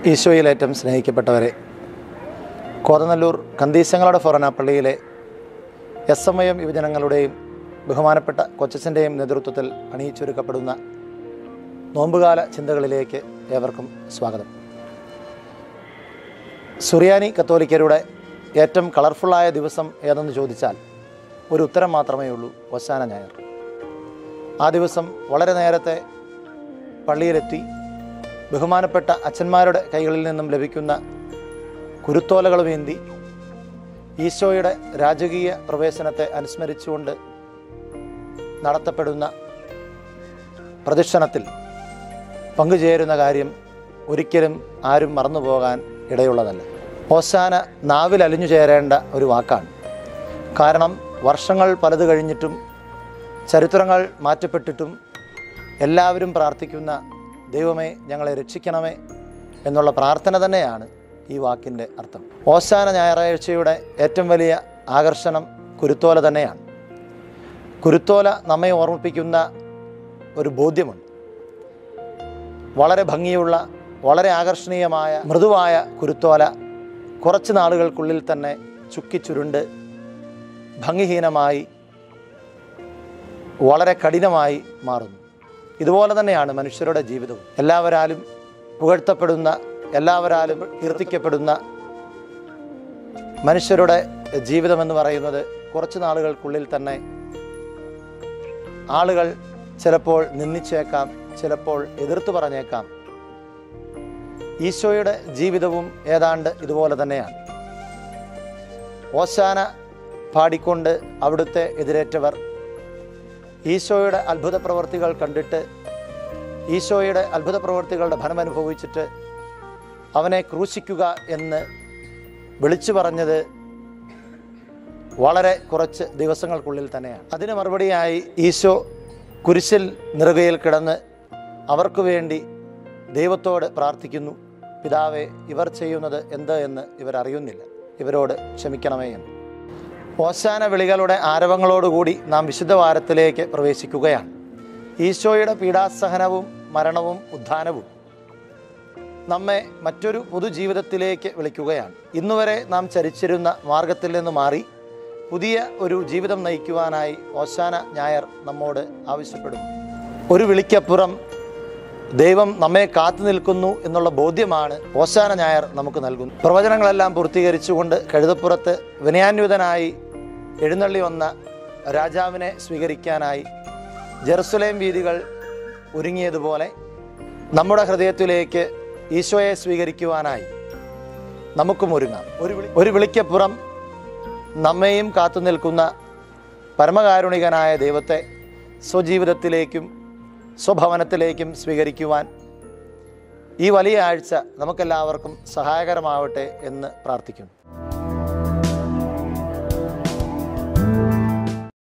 ഈശോയിലേറ്റം സ്നേഹിക്കപ്പെട്ടവരെ കോതനല്ലൂർ കന്തീശങ്ങളുടെ ഫൊറന പള്ളിയിലെ എസ് എം ഐ എം യുവജനങ്ങളുടെയും ബഹുമാനപ്പെട്ട കൊച്ചച്ഛൻ്റെയും നേതൃത്വത്തിൽ അണിയിച്ചൊരുക്കപ്പെടുന്ന നോമ്പുകാല ചിന്തകളിലേക്ക് ഏവർക്കും സ്വാഗതം സുറിയാനി കത്തോലിക്കരുടെ ഏറ്റവും കളർഫുള്ളായ ദിവസം ഏതെന്ന് ചോദിച്ചാൽ ഒരു ഉത്തരം മാത്രമേ ഉള്ളൂ ഒസാന ഞായർ ആ ദിവസം വളരെ നേരത്തെ പള്ളിയിലെത്തി ബഹുമാനപ്പെട്ട അച്ഛന്മാരുടെ കൈകളിൽ നിന്നും ലഭിക്കുന്ന കുരുത്തോലകളുമേന്തി ഈശോയുടെ രാജകീയ പ്രവേശനത്തെ അനുസ്മരിച്ചുകൊണ്ട് നടത്തപ്പെടുന്ന പ്രദക്ഷിണത്തിൽ പങ്കുചേരുന്ന കാര്യം ഒരിക്കലും ആരും മറന്നുപോകാൻ ഇടയുള്ളതല്ല ഓശാന നാവിൽ അലിഞ്ഞു ചേരേണ്ട ഒരു വാക്കാണ് കാരണം വർഷങ്ങൾ പലത് കഴിഞ്ഞിട്ടും ചരിത്രങ്ങൾ മാറ്റപ്പെട്ടിട്ടും എല്ലാവരും പ്രാർത്ഥിക്കുന്ന ദൈവമേ ഞങ്ങളെ രക്ഷിക്കണമേ എന്നുള്ള പ്രാർത്ഥന തന്നെയാണ് ഈ വാക്കിൻ്റെ അർത്ഥം ഓശാന ഞായറാഴ്ചയുടെ ഏറ്റവും വലിയ ആകർഷണം കുരുത്തോല തന്നെയാണ് കുരുത്തോല നമ്മെ ഓർമ്മിപ്പിക്കുന്ന ഒരു ബോധ്യമുണ്ട് വളരെ ഭംഗിയുള്ള വളരെ ആകർഷണീയമായ മൃദുവായ കുരുത്തോല കുറച്ച് നാളുകൾക്കുള്ളിൽ തന്നെ ചുക്കിച്ചുരുണ്ട് ഭംഗിഹീനമായി വളരെ കഠിനമായി മാറുന്നു ഇതുപോലെ തന്നെയാണ് മനുഷ്യരുടെ ജീവിതവും എല്ലാവരാലും പുകഴ്ത്തപ്പെടുന്ന എല്ലാവരാലും കീർത്തിക്കപ്പെടുന്ന മനുഷ്യരുടെ ജീവിതമെന്ന് പറയുന്നത് കുറച്ച് നാളുകൾക്കുള്ളിൽ തന്നെ ആളുകൾ ചിലപ്പോൾ നിന്ദിച്ചേക്കാം ചിലപ്പോൾ എതിർത്ത് പറഞ്ഞേക്കാം ഈശോയുടെ ജീവിതവും ഏതാണ്ട് ഇതുപോലെ തന്നെയാണ് ഓശാന പാടിക്കൊണ്ട് അവിടുത്തെ എതിരേറ്റവർ ഈശോയുടെ അത്ഭുത പ്രവർത്തികൾ കണ്ടിട്ട് ഈശോയുടെ അത്ഭുത പ്രവർത്തികളുടെ ഫലം അനുഭവിച്ചിട്ട് അവനെ ക്രൂശിക്കുക എന്ന് വിളിച്ചു പറഞ്ഞത് വളരെ കുറച്ച് ദിവസങ്ങൾക്കുള്ളിൽ തന്നെയാണ് അതിന് മറുപടിയായി ഈശോ കുരിശിൽ നിറുകയിൽ കിടന്ന് അവർക്ക് വേണ്ടി ദൈവത്തോട് പ്രാർത്ഥിക്കുന്നു പിതാവെ ഇവർ ചെയ്യുന്നത് എന്ത് എന്ന് ഇവരറിയുന്നില്ല ഇവരോട് ക്ഷമിക്കണമേ എന്ന് ഓശാന വിളികളുടെ ആരവങ്ങളോടുകൂടി നാം വിശുദ്ധ വാരത്തിലേക്ക് പ്രവേശിക്കുകയാണ് ഈശോയുടെ പീഡാസഹനവും മരണവും ഉത്ഥാനവും നമ്മെ മറ്റൊരു പൊതുജീവിതത്തിലേക്ക് വിളിക്കുകയാണ് ഇന്നുവരെ നാം ചരിച്ചിരുന്ന മാർഗത്തിൽ നിന്ന് മാറി പുതിയ ഒരു ജീവിതം നയിക്കുവാനായി ഓശാന ഞായർ നമ്മോട് ആവശ്യപ്പെടുന്നു ഒരു വിളിക്കപ്പുറം ദൈവം നമ്മെ കാത്തു നിൽക്കുന്നു എന്നുള്ള ബോധ്യമാണ് ഓശാന ഞായർ നമുക്ക് നൽകുന്നു പ്രവചനങ്ങളെല്ലാം പൂർത്തീകരിച്ചുകൊണ്ട് കഴുതപ്പുറത്ത് വിനയാന്വിതനായി എഴുന്നള്ളി വന്ന രാജാവിനെ സ്വീകരിക്കാനായി ജെറുസലേം വീതികൾ ഒരുങ്ങിയതുപോലെ നമ്മുടെ ഹൃദയത്തിലേക്ക് ഈശോയെ സ്വീകരിക്കുവാനായി നമുക്കും ഒരുങ്ങാം ഒരു വിളി ഒരു വിളിക്കപ്പുറം നമ്മെയും കാത്തു നിൽക്കുന്ന പരമകാരുണികനായ ദൈവത്തെ സ്വജീവിതത്തിലേക്കും സ്വഭവനത്തിലേക്കും സ്വീകരിക്കുവാൻ ഈ വലിയ ആഴ്ച നമുക്കെല്ലാവർക്കും സഹായകരമാവട്ടെ എന്ന് പ്രാർത്ഥിക്കുന്നു